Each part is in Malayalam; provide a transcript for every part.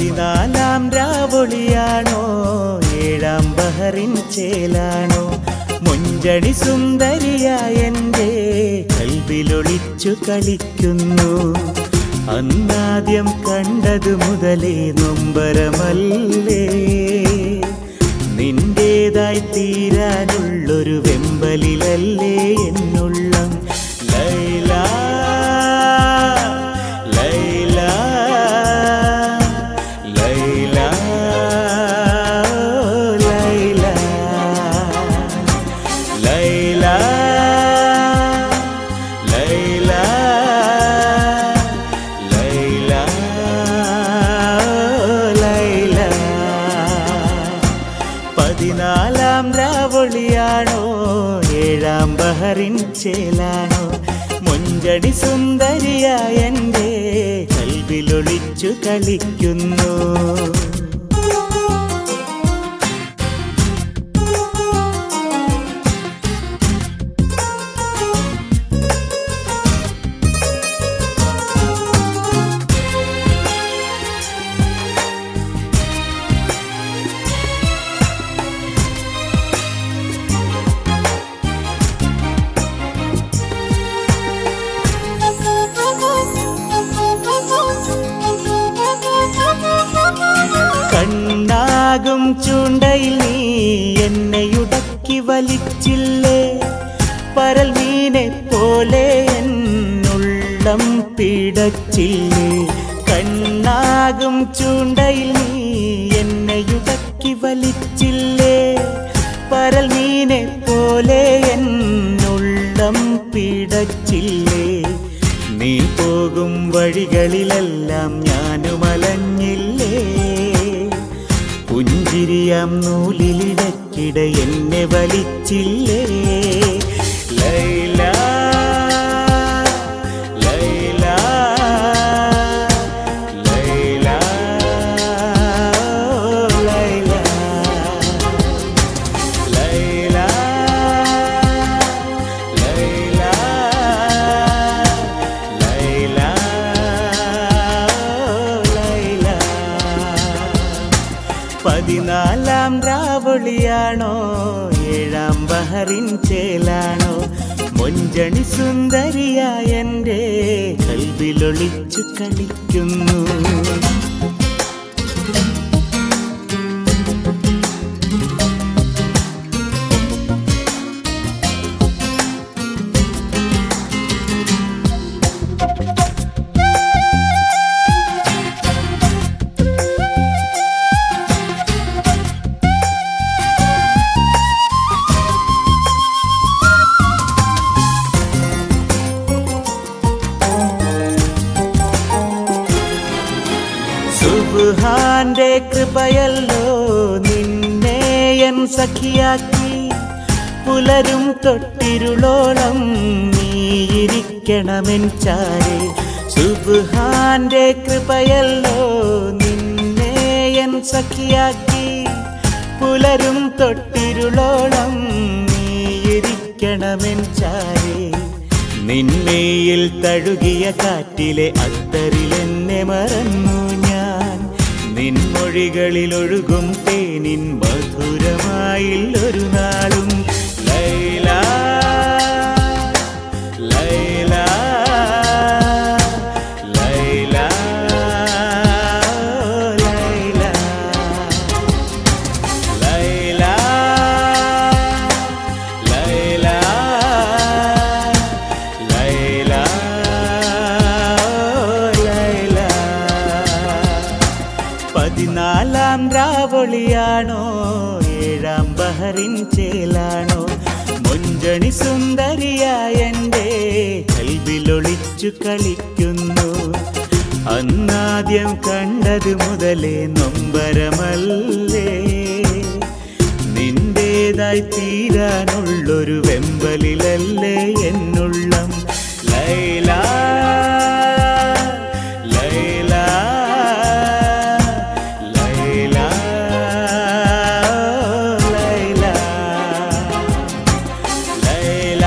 പതിനാലാം രാവൊളിയാണോ ഏഴാം ബഹറിൻ ചേലാണോ മുഞ്ചടി സുന്ദരിയായ എൻ്റെ കൽവിലൊളിച്ചു കളിക്കുന്നു അന്നാദ്യം കണ്ടതു മുതലേ നൊമ്പരമല്ലേ നിന്റേതായി തീരാനുള്ളൊരു വെമ്പലിലല്ലേ എന്നുള്ളം ലൈല ലൈല ലൈല ലൈല ലൈല ലൈല ലൈല ലൈല പതിനാലാം രാവൊളിയാണോ ഏഴാം ബഹറിൻ ചേലാണോ മുഞ്ചടി സുന്ദരിയായ എൻ്റെ കൽവിലൊളിച്ചു കളിക്കുന്നു കണ്ണാകും ചൂണ്ടയിൽ നീ എന്നെയുടക്കി വലിച്ചില്ലേ പരൽ മീനെ പോലെ എന്നുള്ളം പിടച്ചില്ലേ കണ്ണാകും ചൂണ്ടയിൽ നീ എന്നെയുടക്കി വലിച്ചില്ലേ പരൽ മീനെ പോലെ എന്നുള്ളം പിടച്ചില്ലേ നീ പോകും വഴികളിലെല്ലാം ഞാനും അലഞ്ഞില്ലേ പുഞ്ചിരിയാം നൂലിലിടക്കിട എന്നെ വലിച്ചില്ലേ ലൈല ലൈല ലൈല ലൈല ലൈല ലൈല ലൈല ലൈല പതിനാലാം രാവൊളിയാണോ ഏഴാം ബഹറിൻ ചേലാണോ മൊഞ്ചണി സുന്ദരിയായ എൻ്റെ കൽവിലൊളിച്ചു കളിക്കുന്നു സുബ്ഹാന്റെ കൃപയല്ലോ നിന്നെ എൻ സഖിയാക്കി പുലരും തൊട്ടിരുളോളം നീയിരിക്കണമെൻ ചാരെ സുബ്ഹാന്റെ കൃപയല്ലോ നിന്നെ എൻ സഖിയാക്കി പുലരും തൊട്ടിരുളോളം നീയിരിക്കണമെൻ ചാരെ നിന്മയിൽ തഴുകിയ കാറ്റിലെ അത്തറിലെന്നെ മറന്നു ഞാൻ നിൻമൊഴികളിൽ ഒഴുകും തേനിൻ മധുരമായില്ലൊരു നാളും ലൈല ലൈല ലൈല ലൈല ലൈല ലൈല ലൈല ലൈല പതിനാലാം രാവൊളിയാണോ ഏഴാം ബഹറിൻ ചേലാണോ മൊഞ്ചണി സുന്ദരിയായ എൻ്റെ കൽവിലൊളിച്ചു കളിക്കുന്നു അന്നാദ്യം കണ്ടത് മുതലേ നൊമ്പരമല്ലേ നിന്റേതായി തീരാനുള്ളൊരു വെമ്പലിലല്ലേ എന്നുള്ളം ലൈല ലൈല ലൈല ലൈല ലൈല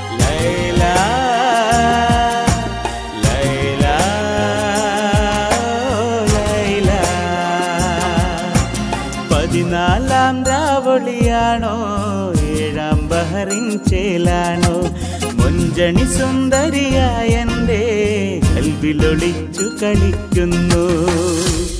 ലൈല ലൈല കടലാണോ ഏഴാം ബഹറിൻ ചേലാണോ മുഞ്ചണി സുന്ദരിയായ എൻ്റെ കൽവിലൊളിച്ചു കളിക്കുന്നു